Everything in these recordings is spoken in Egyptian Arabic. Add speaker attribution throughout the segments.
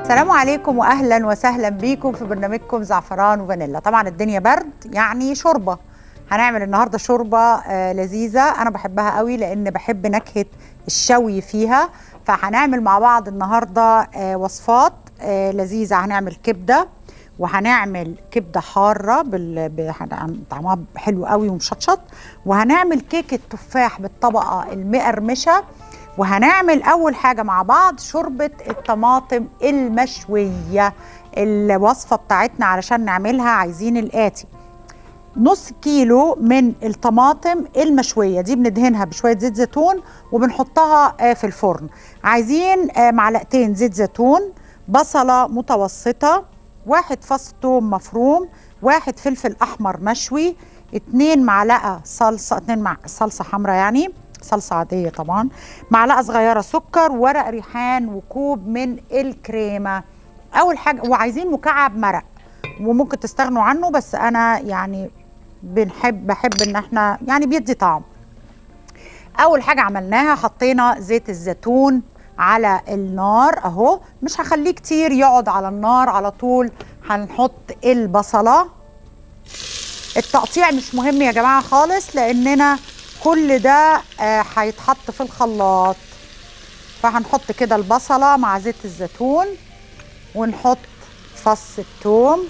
Speaker 1: السلام عليكم واهلا وسهلا بيكم في برنامجكم زعفران وفانيلا طبعا الدنيا برد يعني شوربه هنعمل النهارده شوربه آه لذيذه انا بحبها قوي لان بحب نكهه الشوي فيها فهنعمل مع بعض النهارده آه وصفات آه لذيذه هنعمل كبده وهنعمل كبده حاره بال... ب... طعمها حلو قوي ومشطشط وهنعمل كيكه تفاح بالطبقه المقرمشه وهنعمل اول حاجه مع بعض شوربه الطماطم المشويه الوصفه بتاعتنا علشان نعملها عايزين الاتي نص كيلو من الطماطم المشويه دي بندهنها بشويه زيت زيتون وبنحطها في الفرن عايزين معلقتين زيت زيتون بصله متوسطه واحد فص ثوم مفروم واحد فلفل احمر مشوي اتنين معلقه صلصه اتنين مع صلصه حمراء يعني صلصه عاديه طبعا معلقه صغيره سكر ورق ريحان وكوب من الكريمه اول حاجه وعايزين مكعب مرق وممكن تستغنوا عنه بس انا يعني بنحب بحب ان احنا يعني بيدي طعم اول حاجه عملناها حطينا زيت الزيتون على النار اهو مش هخليه كتير يقعد على النار على طول هنحط البصله التقطيع مش مهم يا جماعه خالص لاننا كل ده هيتحط آه في الخلاط فهنحط كده البصله مع زيت الزيتون ونحط فص الثوم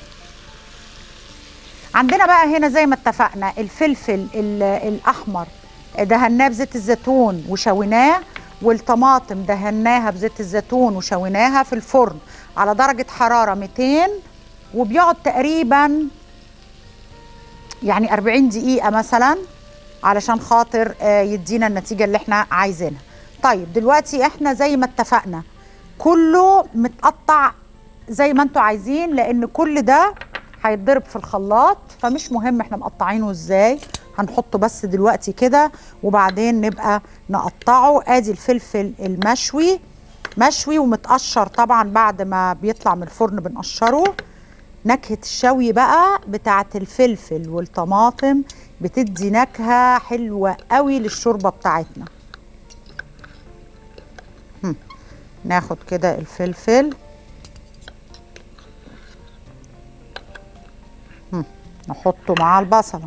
Speaker 1: عندنا بقى هنا زي ما اتفقنا الفلفل الاحمر دهناه بزيت الزيتون وشويناه والطماطم دهناها بزيت الزيتون وشويناها في الفرن على درجه حراره 200 وبيقعد تقريبا يعني 40 دقيقه مثلا علشان خاطر يدينا النتيجه اللي احنا عايزينها طيب دلوقتي احنا زي ما اتفقنا كله متقطع زي ما انتوا عايزين لان كل ده هيتضرب في الخلاط فمش مهم احنا مقطعينه ازاي هنحطه بس دلوقتي كده وبعدين نبقى نقطعه ادي الفلفل المشوي مشوي ومتقشر طبعا بعد ما بيطلع من الفرن بنقشره نكهه الشوي بقى بتاعه الفلفل والطماطم بتدي نكهه حلوه قوي للشوربه بتاعتنا هم. ناخد كده الفلفل هم. نحطه مع البصله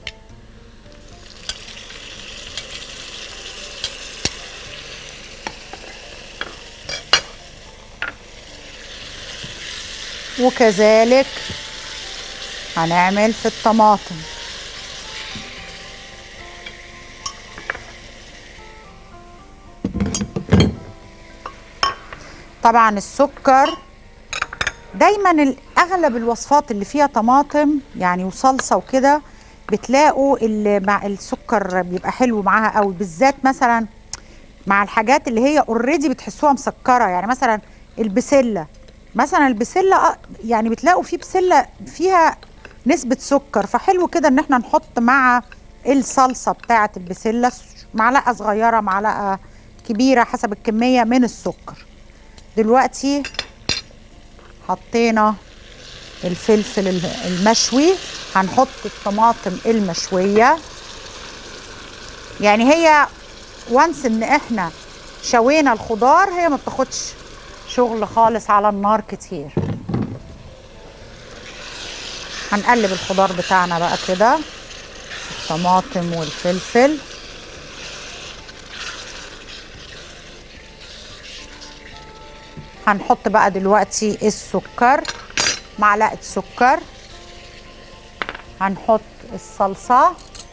Speaker 1: وكذلك هنعمل في الطماطم طبعا السكر دايما اغلب الوصفات اللي فيها طماطم يعني وصلصه وكده بتلاقوا اللي مع السكر بيبقى حلو معاها قوي بالذات مثلا مع الحاجات اللي هي اوريدي بتحسوها مسكره يعني مثلا البسله مثلا البسله يعني بتلاقوا في بسله فيها نسبه سكر فحلو كده ان احنا نحط مع الصلصه بتاعه البسله معلقه صغيره معلقه كبيره حسب الكميه من السكر دلوقتي حطينا الفلفل المشوي هنحط الطماطم المشويه يعني هي وانس ان احنا شوينا الخضار هي ما بتاخدش شغل خالص على النار كتير هنقلب الخضار بتاعنا بقى كده الطماطم والفلفل هنحط بقى دلوقتي السكر معلقه سكر هنحط الصلصه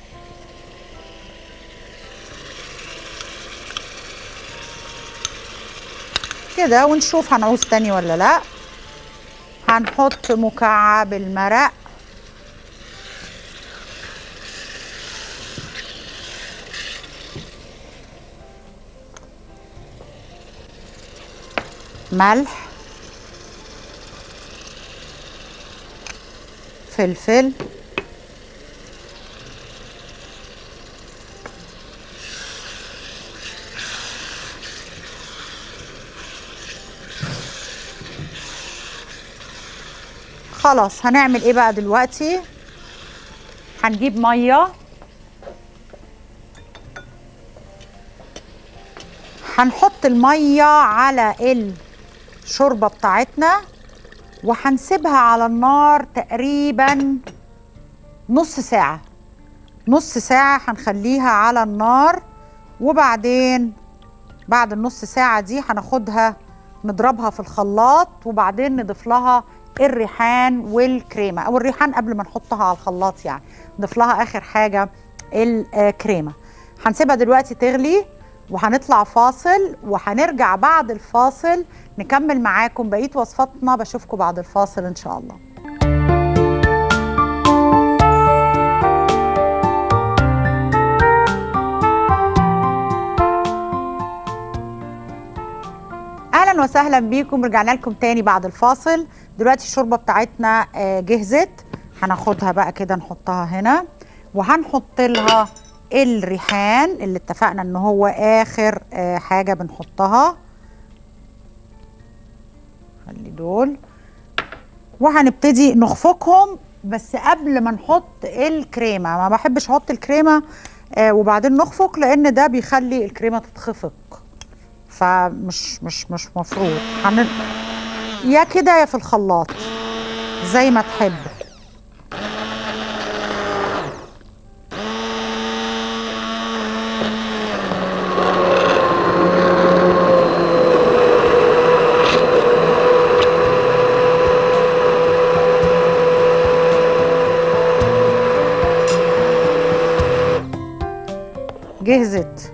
Speaker 1: كده ونشوف هنعوز تاني ولا لا هنحط مكعب المرق ملح فلفل خلاص هنعمل ايه بقى دلوقتي هنجيب ميه هنحط الميه على الشوربه بتاعتنا وهنسيبها على النار تقريبا نص ساعه نص ساعه هنخليها على النار وبعدين بعد النص ساعه دي هناخدها نضربها في الخلاط وبعدين نضيف لها الريحان والكريمه او الريحان قبل ما نحطها على الخلاط يعني نضيف لها اخر حاجه الكريمه هنسيبها دلوقتي تغلي وهنطلع فاصل وهنرجع بعد الفاصل نكمل معاكم بقيه وصفاتنا بشوفكم بعد الفاصل ان شاء الله اهلا وسهلا بيكم رجعنا لكم تاني بعد الفاصل دلوقتي الشوربه بتاعتنا آه، جهزت هناخدها بقى كده نحطها هنا وهنحط لها الريحان اللي اتفقنا ان هو اخر آه، حاجه بنحطها خلي دول وهنبتدي نخفقهم بس قبل ما نحط الكريمه ما بحبش احط الكريمه آه وبعدين نخفق لان ده بيخلي الكريمه تتخفق فمش مش مش مفروض هن... يا كده يا في الخلاط زي ما تحب جهزت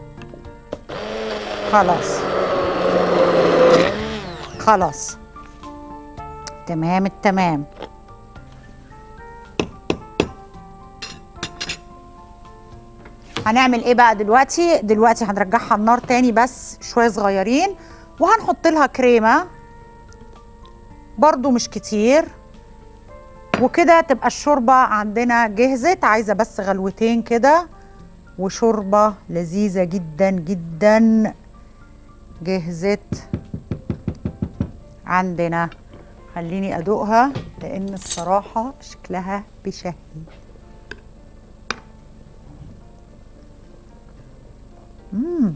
Speaker 1: خلاص خلاص تمام التمام هنعمل ايه بقى دلوقتي دلوقتي هنرجعها النار تاني بس شويه صغيرين وهنحط لها كريمه برضو مش كتير وكده تبقى الشوربه عندنا جهزت عايزه بس غلوتين كده وشوربه لذيذه جدا جدا جهزت عندنا خليني ادوقها لان الصراحه شكلها بشهي مم.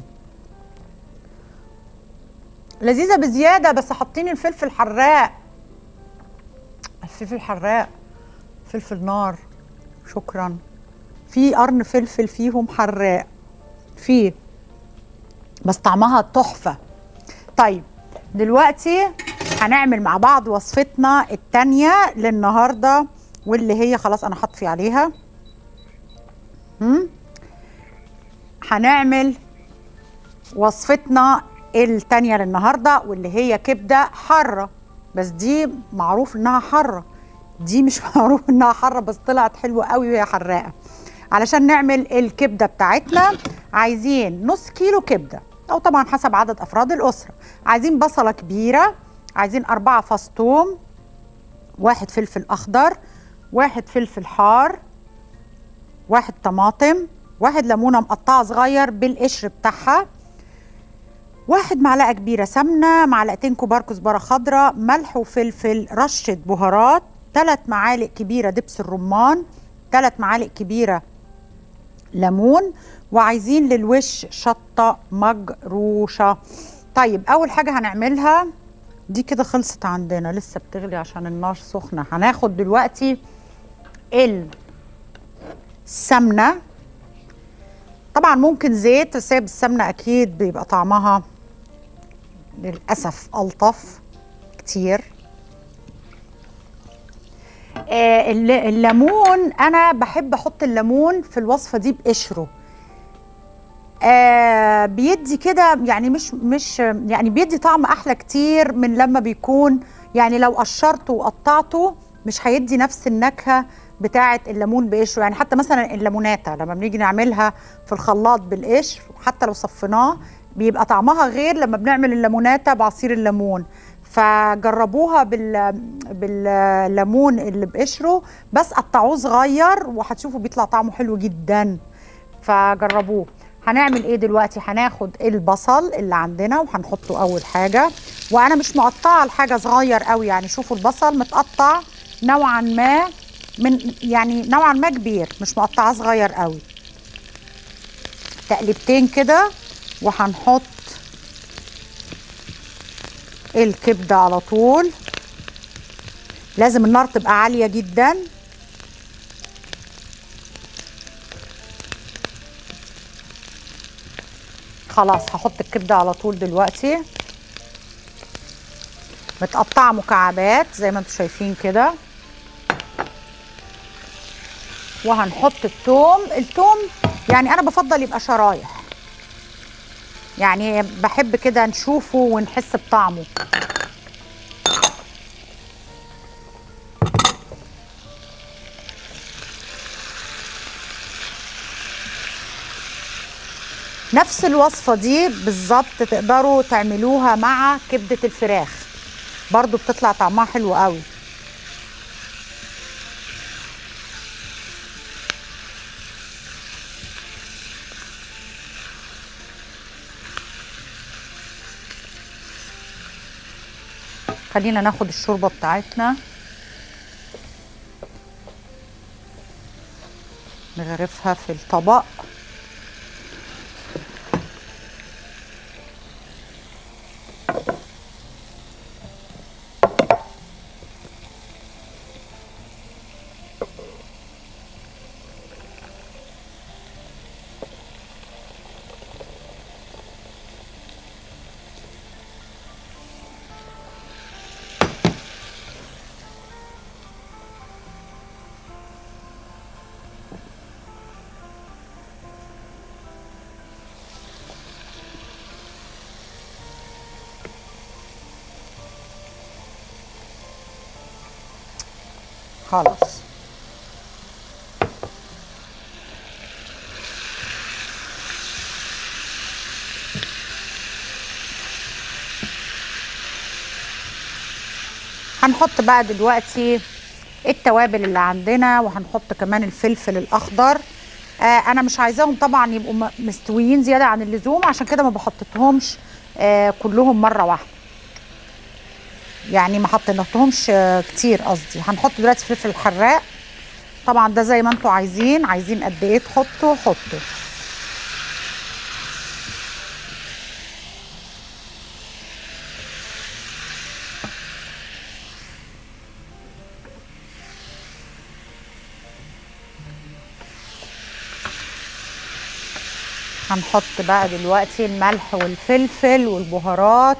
Speaker 1: لذيذه بزياده بس حاطين الفلفل حراق الفلفل حراق فلفل نار شكرا في قرن فلفل فيهم حراق فيه بس طعمها تحفه طيب دلوقتي هنعمل مع بعض وصفتنا التانية للنهارده واللي هي خلاص انا هطفي عليها هم؟ هنعمل وصفتنا التانية للنهارده واللي هي كبده حاره بس دي معروف انها حاره دي مش معروف انها حاره بس طلعت حلوه قوي وهي حراقه علشان نعمل الكبده بتاعتنا عايزين نص كيلو كبده او طبعا حسب عدد افراد الاسره عايزين بصله كبيره عايزين أربعة فص توم واحد فلفل أخضر واحد فلفل حار واحد طماطم واحد ليمونة مقطعة صغير بالقشر بتاعها واحد معلقة كبيرة سمنة معلقتين كبار كزبرة خضراء ملح وفلفل رشة بهارات ثلاث معالق كبيرة دبس الرمان ثلاث معالق كبيرة ليمون وعايزين للوش شطة مجروشة طيب أول حاجة هنعملها دي كده خلصت عندنا لسه بتغلي عشان النار سخنة هناخد دلوقتي السمنة طبعا ممكن زيت بس هي بالسمنة أكيد بيبقى طعمها للأسف ألطف كتير آه الليمون أنا بحب أحط الليمون في الوصفة دي بقشره آه بيدي كده يعني مش مش يعني بيدي طعم احلى كتير من لما بيكون يعني لو قشرته وقطعته مش هيدي نفس النكهه بتاعه الليمون بقشره يعني حتى مثلا الليموناته لما بنيجي نعملها في الخلاط بالقشر حتى لو صفيناه بيبقى طعمها غير لما بنعمل الليموناته بعصير الليمون فجربوها بال بالليمون اللي بقشره بس قطعوه صغير وهتشوفوا بيطلع طعمه حلو جدا فجربوه هنعمل ايه دلوقتي هناخد البصل اللي عندنا وهنحطه اول حاجه وانا مش مقطعه الحاجه صغير قوي يعني شوفوا البصل متقطع نوعا ما من يعني نوعا ما كبير مش مقطعه صغير قوي تقلبتين كده وهنحط الكبده على طول لازم النار تبقى عاليه جدا خلاص هحط الكبده على طول دلوقتي متقطعه مكعبات زي ما انتم شايفين كده وهنحط التوم التوم يعني انا بفضل يبقى شرايح يعني بحب كده نشوفه ونحس بطعمه نفس الوصفة دي بالظبط تقدروا تعملوها مع كبدة الفراخ برضو بتطلع طعمها حلو قوي خلينا ناخد الشوربة بتاعتنا نغرفها في الطبق خلاص هنحط بقى دلوقتي التوابل اللي عندنا وهنحط كمان الفلفل الاخضر آه انا مش عايزاهم طبعا يبقوا م- مستويين زياده عن اللزوم عشان كده ما بحطتهمش آه كلهم مره واحده يعني ما حطيناهمش آه، كتير قصدي هنحط دلوقتي فلفل حراق طبعا ده زي ما انتوا عايزين عايزين قد ايه تحطوا حطوا هنحط بقى دلوقتي الملح والفلفل والبهارات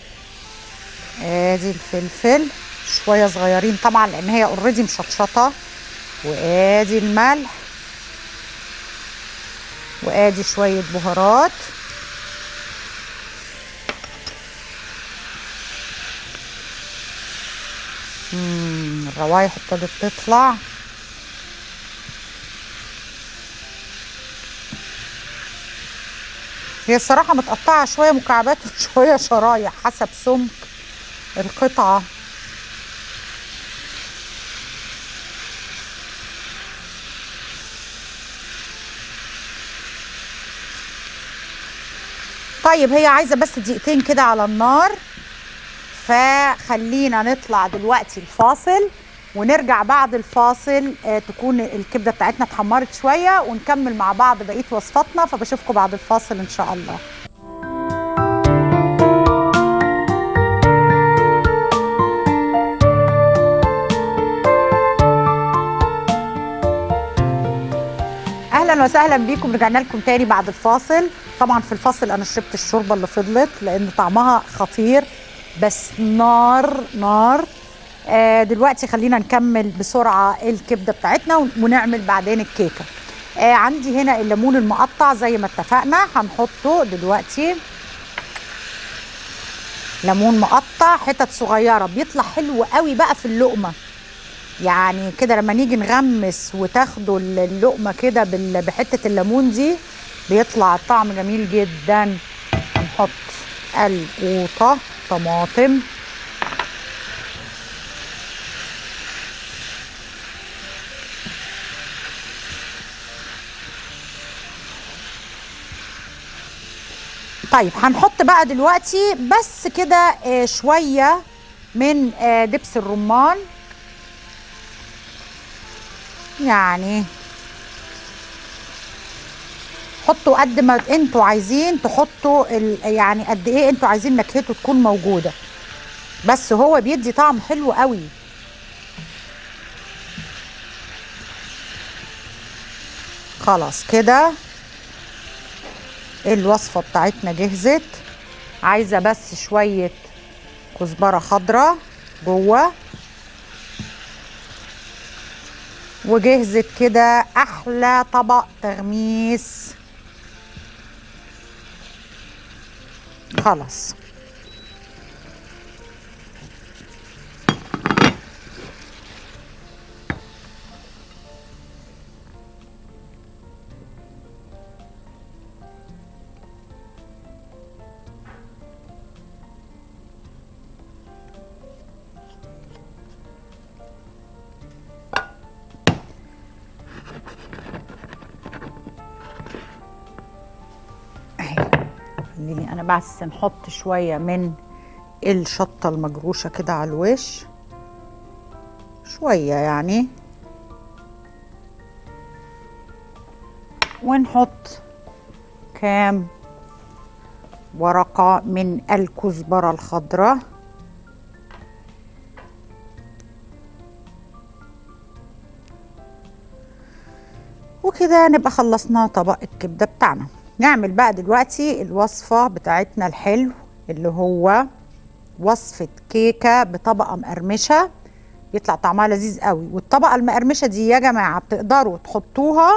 Speaker 1: ادي الفلفل شويه صغيرين طبعا لان هي اوريدي مشطشطه وادي الملح وادي شويه بهارات مم، الروايح ابتدت تطلع هي الصراحة متقطعة شوية مكعبات وشوية شرايح حسب سمك القطعة طيب هي عايزة بس دقيقتين كده على النار فخلينا نطلع دلوقتي الفاصل ونرجع بعد الفاصل آه، تكون الكبدة بتاعتنا اتحمرت شوية ونكمل مع بعض بقية وصفاتنا فبشوفكم بعد الفاصل إن شاء الله اهلا وسهلا بيكم رجعنا لكم تاني بعد الفاصل طبعا في الفاصل انا شربت الشوربه اللي فضلت لان طعمها خطير بس نار نار آه دلوقتي خلينا نكمل بسرعه الكبده بتاعتنا ون- ونعمل بعدين الكيكه آه عندي هنا الليمون المقطع زي ما اتفقنا هنحطه دلوقتي ليمون مقطع حتت صغيره بيطلع حلو قوي بقى في اللقمه يعني كده لما نيجي نغمس وتاخدوا اللقمه كده بال- بحته الليمون دي بيطلع الطعم جميل جدا هنحط القوطه طماطم طيب هنحط بقى دلوقتي بس كده آه، شويه من آه، دبس الرمان يعني حطوا قد ما انتوا عايزين تحطوا ال... يعني قد ايه انتوا عايزين نكهته تكون موجوده بس هو بيدي طعم حلو قوي خلاص كده الوصفة بتاعتنا جهزت عايزة بس شوية كزبرة خضراء جوه وجهزت كده أحلى طبق تغميس خلاص اهي خليني انا بس نحط شويه من الشطه المجروشه كده على الوش شويه يعني ونحط كام ورقه من الكزبره الخضراء وكده نبقى خلصنا طبق الكبده بتاعنا نعمل بقى دلوقتي الوصفه بتاعتنا الحلو اللي هو وصفه كيكه بطبقه مقرمشه يطلع طعمها لذيذ قوي والطبقه المقرمشه دي يا جماعه بتقدروا تحطوها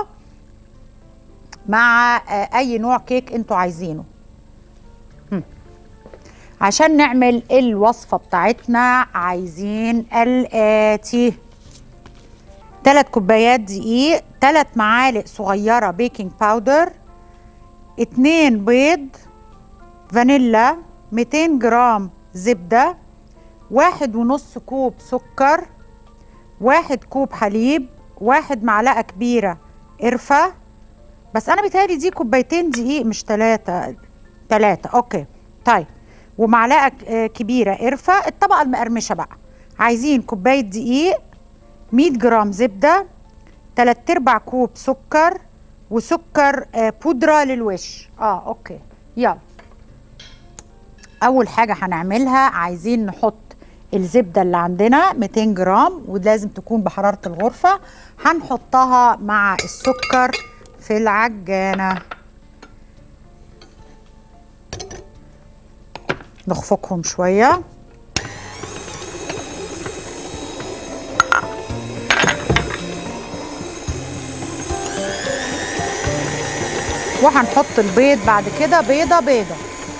Speaker 1: مع آه، اي نوع كيك انتوا عايزينه هم. عشان نعمل الوصفه بتاعتنا عايزين الاتي تلات كوبايات دقيق تلات معالق صغيرة بيكنج باودر اتنين بيض فانيلا 200 جرام زبدة واحد ونص كوب سكر واحد كوب حليب واحد معلقة كبيرة قرفة بس أنا بيتهيألي دي كوبايتين دقيق مش تلاتة تلاتة أوكي طيب ومعلقة آه، كبيرة قرفة الطبقة المقرمشة بقى عايزين كوباية دقيق 100 جرام زبدة تلات ارباع كوب سكر وسكر آه، بودرة للوش اه اوكي يلا اول حاجة هنعملها عايزين نحط الزبدة اللي عندنا 200 جرام ولازم تكون بحرارة الغرفة هنحطها مع السكر في العجانة نخفقهم شويه وهنحط البيض بعد كده بيضة بيضة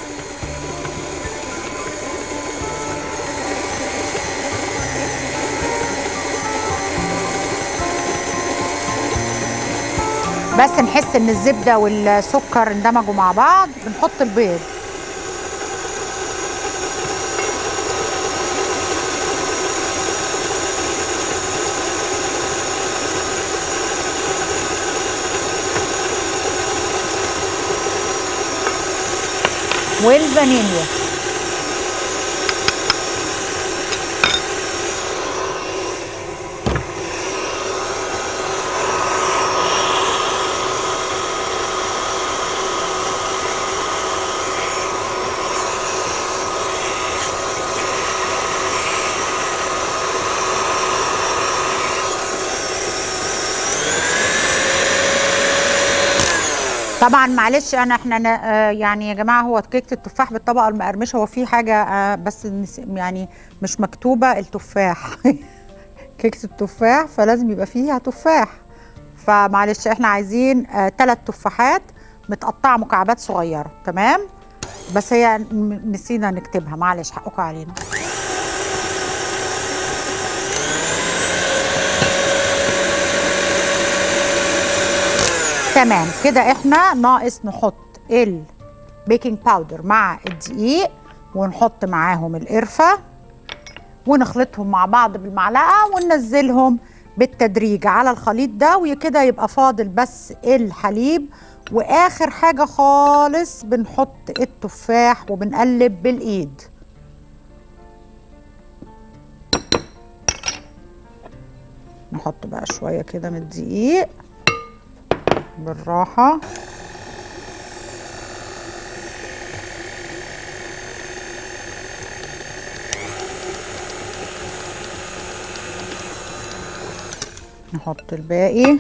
Speaker 1: بس نحس ان الزبدة والسكر اندمجوا مع بعض بنحط البيض والفانيليا طبعا معلش انا احنا ن- آه يعني يا جماعه هو كيكه التفاح بالطبقه المقرمشه هو في حاجه آه بس نس- يعني مش مكتوبه التفاح كيكه التفاح فلازم يبقى فيها تفاح فمعلش احنا عايزين ثلاث تفاحات متقطعه مكعبات صغيره تمام بس هي م- نسينا نكتبها معلش حقكم علينا تمام كده احنا ناقص نحط البيكنج باودر مع الدقيق ونحط معاهم القرفه ونخلطهم مع بعض بالمعلقه وننزلهم بالتدريج على الخليط ده وكده يبقى فاضل بس الحليب واخر حاجه خالص بنحط التفاح وبنقلب بالايد نحط بقى شويه كده من الدقيق بالراحه نحط الباقي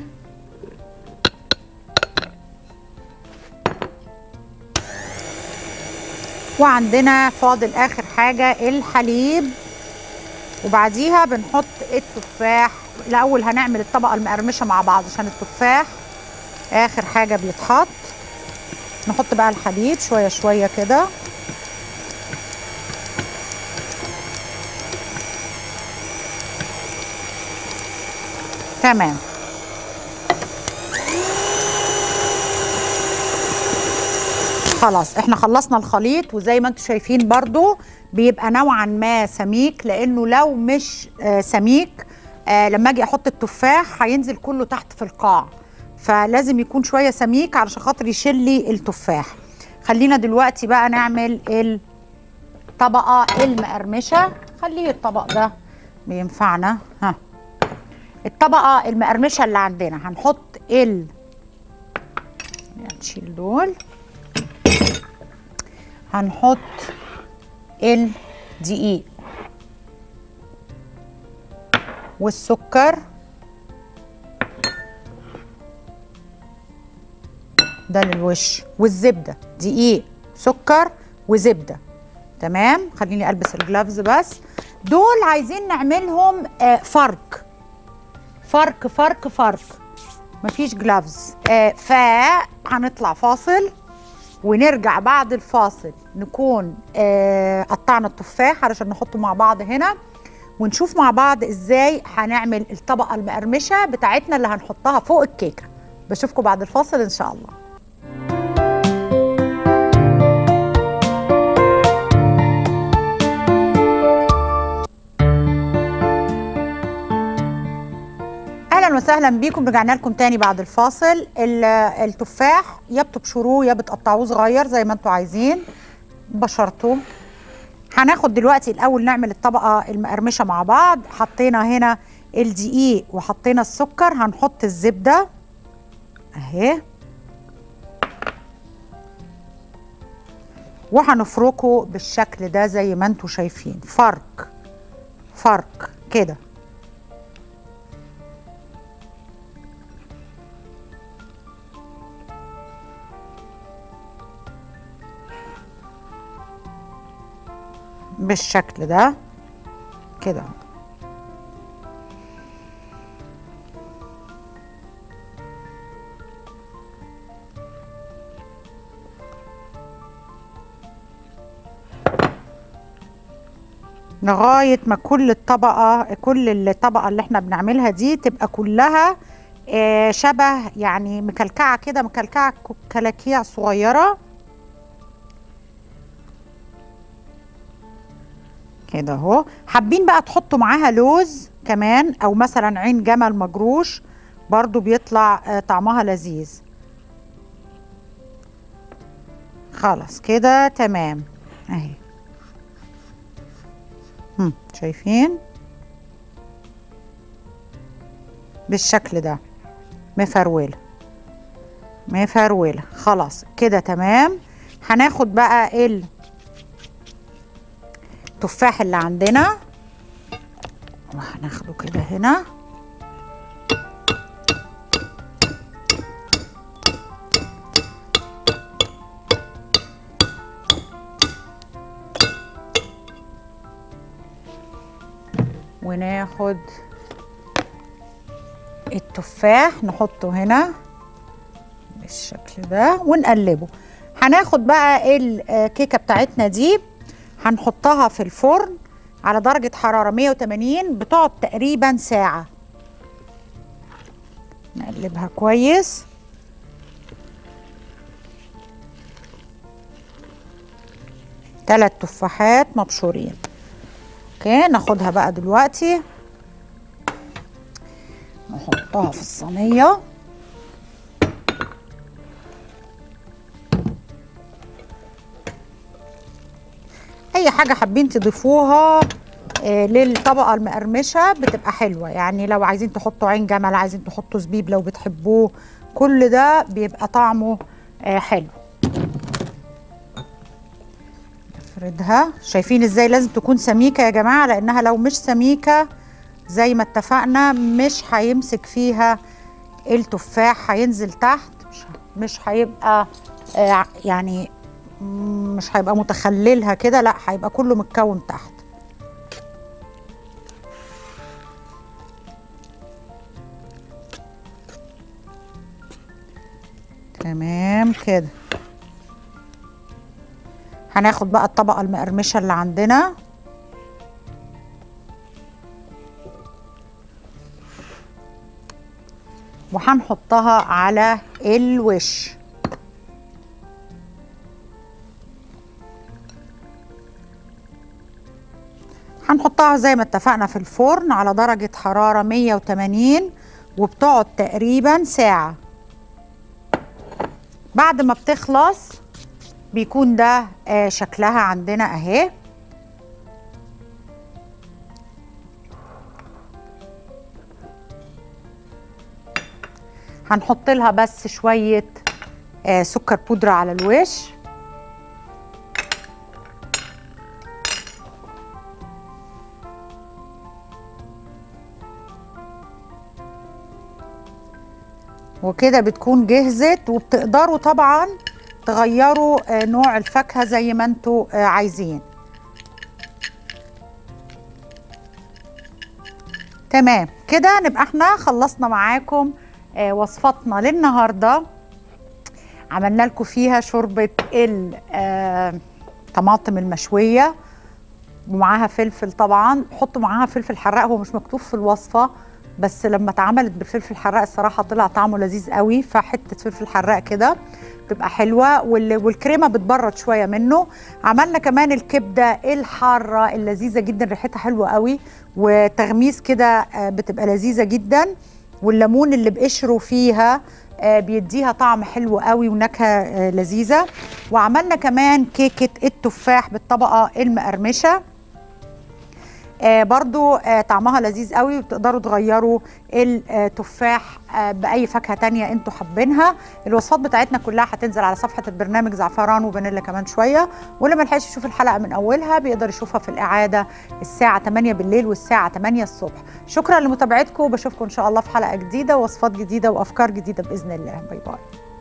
Speaker 1: وعندنا فاضل اخر حاجه الحليب وبعديها بنحط التفاح الاول هنعمل الطبقه المقرمشه مع بعض عشان التفاح اخر حاجه بيتحط نحط بقى الحليب شويه شويه كده تمام خلاص احنا خلصنا الخليط وزي ما انتم شايفين برضو بيبقى نوعا ما سميك لانه لو مش آه سميك آه لما اجي احط التفاح هينزل كله تحت في القاع فلازم يكون شويه سميك علشان خاطر يشيل لي التفاح خلينا دلوقتي بقى نعمل الطبقه المقرمشه خليه الطبق ده بينفعنا ها الطبقه المقرمشه اللي عندنا هنحط ال نشيل دول هنحط الدقيق والسكر ده للوش والزبده دقيق سكر وزبده تمام خليني البس الجلافز بس دول عايزين نعملهم آه فرك فرك فرك فرك مفيش جلافز آه فهنطلع فاصل ونرجع بعد الفاصل نكون آه قطعنا التفاح علشان نحطه مع بعض هنا ونشوف مع بعض ازاي هنعمل الطبقه المقرمشه بتاعتنا اللي هنحطها فوق الكيكه بشوفكم بعد الفاصل ان شاء الله اهلا وسهلا بيكم رجعنا لكم تاني بعد الفاصل التفاح يا بتبشروه يا بتقطعوه صغير زي ما انتم عايزين بشرته هناخد دلوقتي الاول نعمل الطبقه المقرمشه مع بعض حطينا هنا الدقيق وحطينا السكر هنحط الزبده اهي وهنفركه بالشكل ده زي ما انتم شايفين فرك فرك كده بالشكل ده كده لغايه ما كل الطبقه كل الطبقه اللي احنا بنعملها دي تبقى كلها آه شبه يعني مكلكعه كده مكلكعه كلاكيع صغيره كده اهو حابين بقى تحطوا معاها لوز كمان او مثلا عين جمل مجروش برضو بيطلع آه طعمها لذيذ خلاص كده تمام اهي هم شايفين بالشكل ده مفروله مفروله خلاص كده تمام هناخد بقى ال التفاح اللي عندنا وهناخده كده هنا وناخد التفاح نحطه هنا بالشكل ده ونقلبه هناخد بقى الكيكه بتاعتنا دي هنحطها في الفرن على درجة حرارة 180 بتقعد تقريبا ساعة نقلبها كويس ثلاث تفاحات مبشورين اوكي ناخدها بقى دلوقتي نحطها في الصينيه اي حاجه حابين تضيفوها آه للطبقه المقرمشه بتبقى حلوه يعني لو عايزين تحطوا عين جمل عايزين تحطوا زبيب لو بتحبوه كل ده بيبقى طعمه آه حلو نفردها شايفين ازاي لازم تكون سميكه يا جماعه لانها لو مش سميكه زي ما اتفقنا مش هيمسك فيها التفاح هينزل تحت مش مش هيبقى آه، يعني مش هيبقى متخللها كده لا هيبقى كله متكون تحت تمام كده هناخد بقى الطبقة المقرمشة اللي عندنا وهنحطها على الوش هنحطها زي ما اتفقنا في الفرن على درجة حرارة 180 وبتقعد تقريبا ساعة بعد ما بتخلص بيكون ده آه، شكلها عندنا اهي هنحط لها بس شوية آه، سكر بودرة على الوش وكده بتكون جهزت وبتقدروا طبعا تغيروا آه، نوع الفاكهة زي ما انتوا آه، عايزين تمام كده نبقى احنا خلصنا معاكم آه، وصفتنا للنهارده عملنا لكم فيها شوربه الطماطم المشويه ومعاها فلفل طبعا حطوا معاها فلفل حراق هو مش مكتوب في الوصفه بس لما اتعملت بالفلفل الحراق الصراحه طلع طعمه لذيذ قوي فحته فلفل حراق كده بتبقى حلوه وال- والكريمه بتبرد شويه منه عملنا كمان الكبده الحاره اللذيذه جدا ريحتها حلوه قوي وتغميس كده آه، بتبقى لذيذه جدا والليمون اللي بقشره فيها آه، بيديها طعم حلو قوي ونكهه آه، لذيذه وعملنا كمان كيكه التفاح بالطبقه المقرمشه آه برضو آه طعمها لذيذ قوي وتقدروا تغيروا التفاح آه باي فاكهه تانية انتوا حابينها الوصفات بتاعتنا كلها هتنزل على صفحه البرنامج زعفران وفانيلا كمان شويه واللي ما لحقش يشوف الحلقه من اولها بيقدر يشوفها في الاعاده الساعه 8 بالليل والساعه 8 الصبح شكرا لمتابعتكم وبشوفكم ان شاء الله في حلقه جديده ووصفات جديده وافكار جديده باذن الله باي باي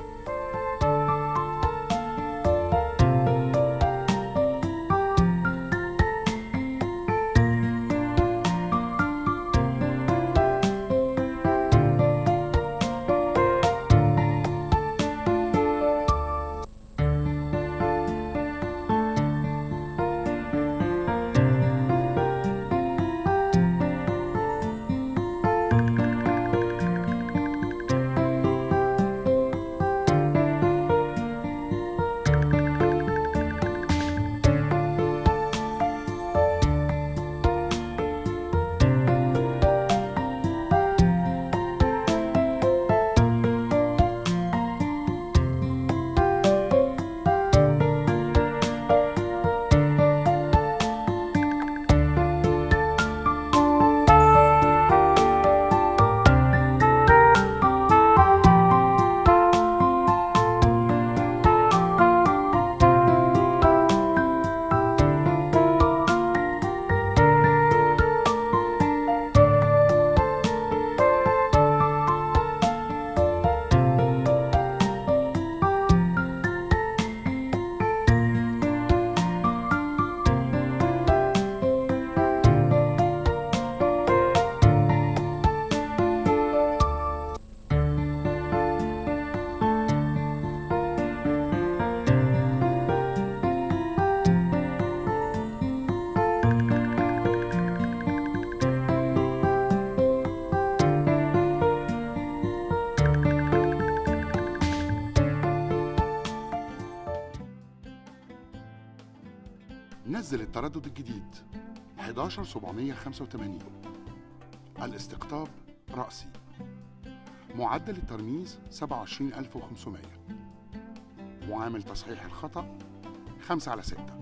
Speaker 2: نزل التردد الجديد 11785 الاستقطاب رأسي معدل الترميز 27500 معامل تصحيح الخطأ 5 على 6